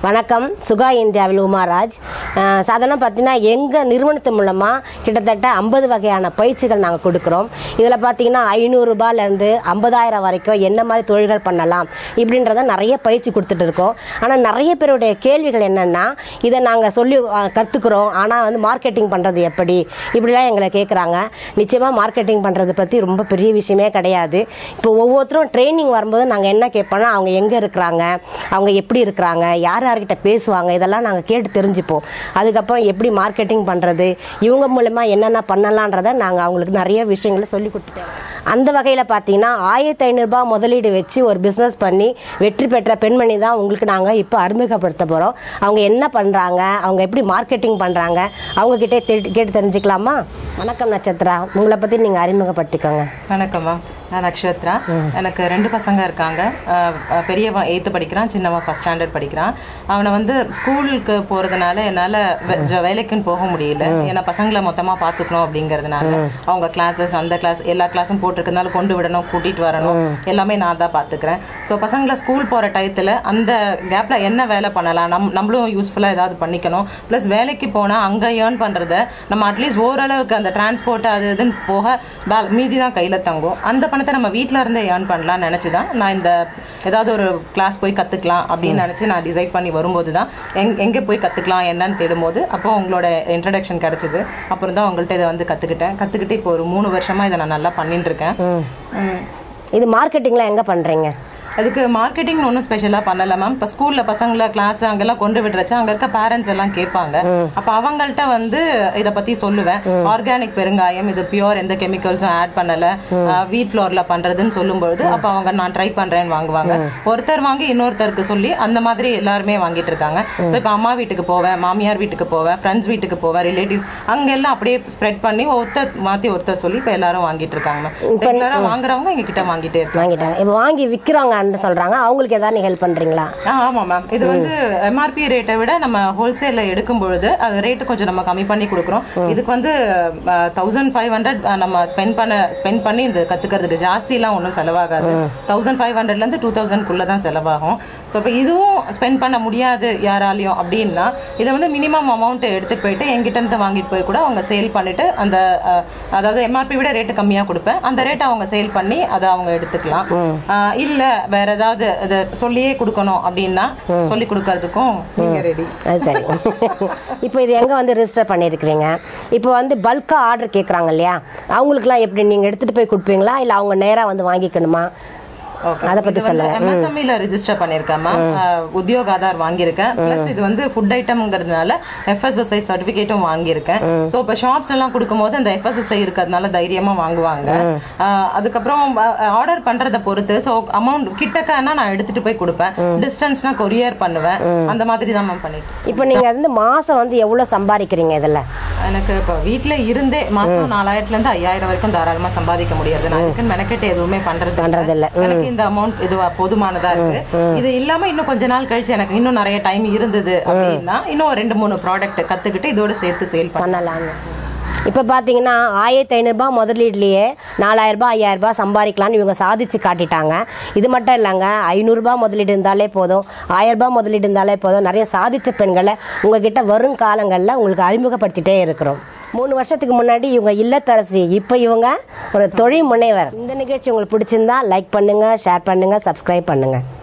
வணக்கம் சுகா இந்தியாவில் உமாராஜ் அஹ், சாதாரண பார்த்தீங்கன்னா எங்கள் நிறுவனத்து மூலமாக கிட்டத்தட்ட ஐம்பது வகையான பயிற்சிகள் நாங்கள் கொடுக்குறோம் இதில் பார்த்தீங்கன்னா ஐநூறுரூபாலேருந்து ஐம்பதாயிரம் வரைக்கும் என்ன மாதிரி தொழில்கள் பண்ணலாம் இப்படின்றத நிறைய பயிற்சி கொடுத்துட்டு இருக்கோம் ஆனால் நிறைய பேருடைய கேள்விகள் என்னென்னா இதை நாங்கள் சொல்லி அஹ், கற்றுக்குறோம் ஆனால் வந்து மார்க்கெட்டிங் பண்ணுறது எப்படி இப்படிலாம் எங்களை கேட்குறாங்க நிச்சயமாக மார்க்கெட்டிங் பண்ணுறது பற்றி ரொம்ப பெரிய விஷயமே கிடையாது இப்போ ஒவ்வொருத்தரும் ட்ரைனிங் வரும்போது நாங்கள் என்ன கேட்போம்னா அவங்க எங்கே இருக்கிறாங்க அவங்க எப்படி இருக்கிறாங்க யார் யார்கிட்ட பேசுவாங்க இதெல்லாம் நாங்கள் கேட்டு தெரிஞ்சுப்போம் அதுக்கப்புறம் எப்படி மார்க்கெட்டிங் பண்ணுறது இவங்க மூலமாக என்னென்ன பண்ணலான்றதை நாங்கள் அவங்களுக்கு நிறைய விஷயங்களை சொல்லி கொடுத்துட்டோம் அந்த வகையில் பார்த்தீங்கன்னா ஆயிரத்தி ஐநூறுரூபா முதலீடு வச்சு ஒரு பிஸ்னஸ் பண்ணி வெற்றி பெற்ற பெண்மணி தான் உங்களுக்கு நாங்கள் இப்போ அறிமுகப்படுத்த போகிறோம் அவங்க என்ன பண்ணுறாங்க அவங்க எப்படி மார்க்கெட்டிங் பண்ணுறாங்க அவங்கக்கிட்டே கேட்டு தெரிஞ்சுக்கலாமா வணக்கம் நட்சத்திரா உங்களை பற்றி நீங்கள் அறிமுகப்படுத்திக்கோங்க வணக்கம்மா நான் நக்ஷத்ரா எனக்கு ரெண்டு பசங்க இருக்காங்க அஹ் அஹ் பெரியவன் எயித்து படிக்கிறான் சின்னவன் ஃபஸ்ட் ஸ்டாண்டர்ட் படிக்கிறான் அவனை வந்து ஸ்கூலுக்கு போகிறதுனால என்னால் வேலைக்குன்னு போக முடியல ஏன்னா பசங்களை மொத்தமாக பார்த்துக்கணும் அப்படிங்கிறதுனால அவங்க கிளாஸஸ் அந்த கிளாஸ் எல்லா கிளாஸும் போட்டிருக்கனால கொண்டு விடணும் கூட்டிகிட்டு வரணும் எல்லாமே நான் தான் பார்த்துக்கிறேன் ஸோ பசங்களை ஸ்கூல் போகிற டயத்தில் அந்த கேப்பில் என்ன வேலை பண்ணலாம் நம் நம்மளும் யூஸ்ஃபுல்லாக ஏதாவது பண்ணிக்கணும் ப்ளஸ் வேலைக்கு போனால் அங்கே ஏர்ன் பண்ணுறத நம்ம அட்லீஸ்ட் ஓரளவுக்கு அந்த டிரான்ஸ்போர்ட் அது இதுன்னு போக பே- மீதி தான் கையில் தங்கும் அந்த பணத்தை நம்ம வீட்டில் இருந்தே ஏர்ன் பண்ணலாம்னு நினச்சி தான் நான் இந்த ஏதாவது ஒரு கிளாஸ் போய் கற்றுக்கலாம் அப்படின்னு நினச்சி நான் டிசைட் பண்ணி வரும்போது தான் எங் எங்கே போய் கற்றுக்கலாம் என்னன்னு தேடும்போது அப்போ உங்களோட இன்ட்ரடக்ஷன் கிடச்சிது அப்புறம் தான் உங்கள்கிட்ட இதை வந்து கற்றுக்கிட்டேன் கற்றுக்கிட்டு இப்போ ஒரு மூணு வருஷமாக இதை நான் நல்லா பண்ணிட்டு இருக்கேன் ம். இது மார்க்கெட்டிங்லாம் எங்கே பண்ணுறீங்க அதுக்கு மார்க்கெட்டிங் ஒன்றும் ஸ்பெஷலாக பண்ணல மேம் இப்போ ஸ்கூலில் பசங்களை கிளாஸ் அங்கெல்லாம் கொண்டு விடுறச்சு அங்கே இருக்க பேரண்ட்ஸ் எல்லாம் கேட்பாங்க அப்போ அவங்கள்ட்ட வந்து இதை பற்றி சொல்லுவேன் ஆர்கானிக் பெருங்காயம் இது பியூர் எந்த கெமிக்கல்ஸும் ஆட் பண்ணலை வீட் ஃப்ளோரில் பண்ணுறதுன்னு சொல்லும்பொழுது அப்போ அவங்க நான் ட்ரை பண்ணுறேன்னு வாங்குவாங்க ஒருத்தர் வாங்கி இன்னொருத்தருக்கு சொல்லி அந்த மாதிரி எல்லாருமே வாங்கிட்டு இருக்காங்க ஸோ இப்போ அம்மா வீட்டுக்கு போவேன் மாமியார் வீட்டுக்கு போவேன் ஃப்ரெண்ட்ஸ் வீட்டுக்கு போவேன் ரிலேட்டிவ்ஸ் அங்கெல்லாம் அப்படியே ஸ்ப்ரெட் பண்ணி ஒருத்தர் மாற்றி ஒருத்தர் சொல்லி இப்போ எல்லாரும் வாங்கிட்டு இருக்காங்க ரெகுலராக வாங்குறவங்க எங்ககிட்ட வாங்கிட்டே இருக்காங்க வாங்கிட்டாங்க இப்போ வாங்கி விற்கிறவங்க சொல்கிறாங்க அவங்களுக்கு ஏதாவது நீங்கள் ஹெல்ப் பண்ணுறீங்களா ஆ, ஆமா மேம் இது வந்து எம்ஆர்பி ரேட்டை விட நம்ம ஹோல்சேல்ல எடுக்கும் பொழுது அது ரேட்டு கொஞ்சம் நம்ம கம்மி பண்ணி கொடுக்குறோம் இதுக்கு வந்து தௌசண்ட் ஃபைவ் ஹண்ட்ரட் நம்ம ஸ்பெண்ட் பண்ண ஸ்பெண்ட் பண்ணி இந்த கத்துக்கிறதுக்கு ஜாஸ்திலாம் ஒன்றும் செலவாகாது தௌசண்ட் ஃபைவ் ஹண்ட்ரட்லேருந்து டூ தௌசண்ட்குள்ளே தான் செலவாகும் ஸோ இப்போ இதுவும் ஸ்பெண்ட் பண்ண முடியாது யாராலையும் அப்படின்னா இதை வந்து மினிமம் அமௌண்ட் எடுத்துட்டு போயிட்டு எங்கிட்ட இருந்து வாங்கிட்டு போய் கூட அவங்க சேல் பண்ணிட்டு அந்த அஹ், அதாவது எம்ஆர்பி விட ரேட்டு கம்மியாக கொடுப்பேன் அந்த ரேட்டை அவங்க சேல் பண்ணி அதை அவங்க எடுத்துக்கலாம் ஆஹ் இல்ல வேற ஏதாவது இதை சொல்லியே கொடுக்கணும் அப்படின்னா சொல்லி கொடுக்கறதுக்கும் நீங்க ரெடி அது சரி இப்போ இது எங்கே வந்து ரெஜிஸ்டர் பண்ணியிருக்கிறீங்க இப்போ வந்து பல்காக ஆர்டர் கேட்குறாங்க இல்லையா அவங்களுக்குலாம் எப்படி நீங்கள் எடுத்துகிட்டு போய் கொடுப்பீங்களா இல்லை அவங்க நேராக வந்து வாங்கிக்கணுமா அதை பத்தி சொல்லுங்க. எம்எஸ்எம்இல ரெஜிஸ்டர் பண்ணிருக்கேன் மேம் உத்தியோக ஆதார் வாங்கியிருக்கேன் பிளஸ் இது வந்து ஃபுட் ஐட்டம்ங்கிறதுனால எஃப்எஸ்எஸ்ஐ சர்டிபிகேட்டும் வாங்கியிருக்கேன் ஸோ இப்போ ஷாப்ஸ் எல்லாம் கொடுக்கும்போது அந்த எஃப்எஸ்எஸ்ஐ இருக்கிறதுனால தைரியமா வாங்குவாங்க ஆஹ் அதுக்கப்புறம் ஆர்டர் பண்றதை பொறுத்து ஸோ அமௌண்ட் கிட்டக்கன்னா நான் எடுத்துட்டு போய் கொடுப்பேன் டிஸ்டன்ஸ்னா கொரியர் பண்ணுவேன் அந்த மாதிரி தான் மேம் பண்ணிட்டு இப்போ நீங்கள் வந்து மாதம் வந்து எவ்வளோ சம்பாதிக்கிறீங்க இதில் எனக்கு இப்போ வீட்ல இருந்தே மாசம் நாலாயிரத்துல இருந்து ஐயாயிரம் வரைக்கும் தாராளமா சம்பாதிக்க முடியாது நான் இதுக்கு மெனக்கெட்டு எதுவுமே பண்றது பண்றதில்ல. எனக்கு இந்த அமௌண்ட் இது போதுமானதா இருக்கு இது இல்லாம இன்னும் கொஞ்ச நாள் கழிச்சு எனக்கு இன்னும் நிறைய டைம் இருந்தது அப்படின்னா இன்னும் ஒரு ரெண்டு மூணு ப்ராடக்ட் கத்துக்கிட்டு இதோட சேர்த்து சேல் பண்ண பண்ணலாங்க இப்போ பார்த்தீங்கன்னா ஆயிரத்தி ஐநூறுரூபா முதலீட்லேயே நாலாயிரரூபா ஐயாயிரரூபா சம்பாதிக்கலாம்னு இவங்க சாதிச்சு காட்டிட்டாங்க இது மட்டும் இல்லைங்க ஐநூறுரூபா முதலீடு இருந்தாலே போதும் ஆயிரரூபா முதலீடு இருந்தாலே போதும் நிறைய சாதிச்ச பெண்களை உங்ககிட்ட வரும் காலங்களில் உங்களுக்கு அறிமுகப்படுத்திட்டே இருக்கிறோம் மூணு வருஷத்துக்கு முன்னாடி இவங்க இல்லத்தரசி இப்போ இவங்க ஒரு தொழில் முனைவர் இந்த நிகழ்ச்சி உங்களுக்கு பிடிச்சிருந்தா லைக் பண்ணுங்க ஷேர் பண்ணுங்க சப்ஸ்கிரைப் பண்ணுங்க